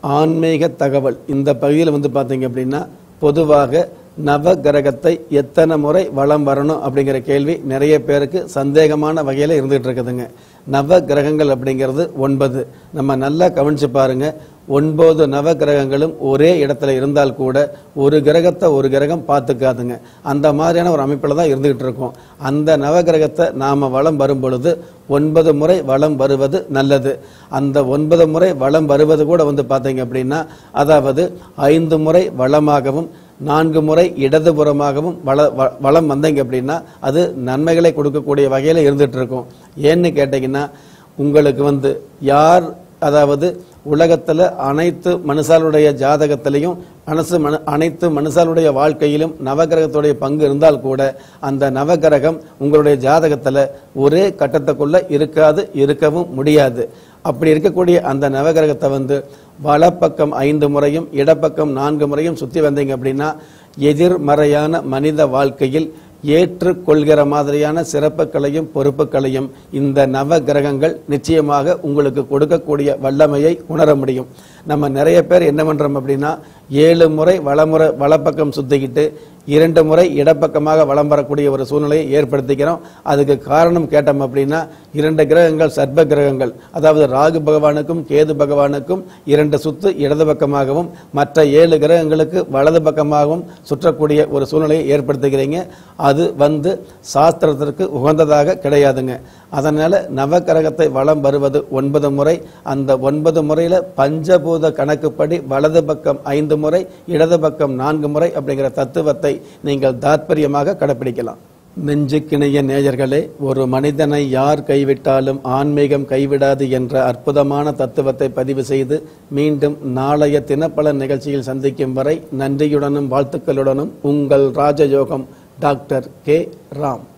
ஆன்மீக தகவல் இந்த பகுதியில் வந்து பார்த்தீங்க அப்படின்னா பொதுவாக நவ கிரகத்தை எத்தனை முறை வலம் வரணும் அப்படிங்கிற கேள்வி நிறைய பேருக்கு சந்தேகமான வகையில் இருந்துகிட்டு இருக்குதுங்க நவ கிரகங்கள் அப்படிங்கிறது ஒன்பது நம்ம நல்லா கவனிச்சு பாருங்க ஒன்பது நவ கிரகங்களும் ஒரே இடத்துல இருந்தால் கூட ஒரு கிரகத்தை ஒரு கிரகம் பார்த்துக்காதுங்க அந்த மாதிரியான ஒரு அமைப்பில் தான் இருந்துகிட்டு இருக்கோம் அந்த நவ கிரகத்தை நாம் வளம் வரும் பொழுது ஒன்பது முறை வளம் வருவது நல்லது அந்த ஒன்பது முறை வளம் வருவது கூட வந்து பார்த்தீங்க அப்படின்னா அதாவது ஐந்து முறை வளமாகவும் நான்கு முறை இடதுபுறமாகவும் வள வ- வளம் வந்தீங்க அப்படின்னா அது நன்மைகளை கொடுக்கக்கூடிய வகையில் இருந்துட்டு இருக்கும் ஏன்னு கேட்டிங்கன்னா உங்களுக்கு வந்து யார் அதாவது உலகத்தில் அனைத்து மனுஷாலுடைய ஜாதகத்திலையும் மனசு மனு அனைத்து மனுஷாலுடைய வாழ்க்கையிலும் நவகிரகத்துடைய பங்கு இருந்தால் கூட அந்த நவகிரகம் உங்களுடைய ஜாதகத்தில் ஒரே கட்டத்துக்குள்ள இருக்காது இருக்கவும் முடியாது அப்படி இருக்கக்கூடிய அந்த நவகிரகத்தை வந்து வலப்பக்கம் ஐந்து முறையும் இடப்பக்கம் நான்கு முறையும் சுற்றி வந்தீங்க அப்படின்னா எதிர்மறையான மனித வாழ்க்கையில் ஏற்றுக்கொள்கிற மாதிரியான சிறப்புகளையும் பொறுப்புகளையும் இந்த நவ கிரகங்கள் நிச்சயமாக உங்களுக்கு கொடுக்கக்கூடிய வல்லமையை உணர முடியும் நம்ம நிறைய பேர் என்ன பண்றோம் அப்படின்னா ஏழு முறை வலமுறை வலப்பக்கம் சுத்திக்கிட்டு இரண்டு முறை இடப்பக்கமாக வலம் வரக்கூடிய ஒரு சூழ்நிலையை ஏற்படுத்திக்கிறோம் அதுக்கு காரணம் கேட்டோம் அப்படின்னா இரண்டு கிரகங்கள் சர்ப்ப கிரகங்கள் அதாவது ராகு பகவானுக்கும் கேது பகவானுக்கும் இரண்டு சுத்து இடது பக்கமாகவும் மற்ற ஏழு கிரகங்களுக்கு வலது பக்கமாகவும் சுற்றக்கூடிய ஒரு சூழ்நிலையை ஏற்படுத்துகிறீங்க அது வந்து சாஸ்திரத்திற்கு உகந்ததாக கிடையாதுங்க அதனால நவக்கிரகத்தை வலம் வருவது ஒன்பது முறை அந்த ஒன்பது முறையில பஞ்சபூத கணக்குப்படி வலது பக்கம் ஐந்து முறை இடது பக்கம் நான்கு முறை அப்படிங்கிற தத்துவத்தை நீங்கள் தாத்பரியமாக கடைபிடிக்கலாம் நெஞ்சுக்கிணைய நேயர்களே ஒரு மனிதனை யார் கைவிட்டாலும் ஆன்மீகம் கைவிடாது என்ற அற்புதமான தத்துவத்தை பதிவு செய்து மீண்டும் நாளைய தினப்பலன் நிகழ்ச்சியில் சந்திக்கும் வரை நன்றியுடனும் வாழ்த்துக்களுடனும் உங்கள் ராஜயோகம் டாக்டர் கே ராம்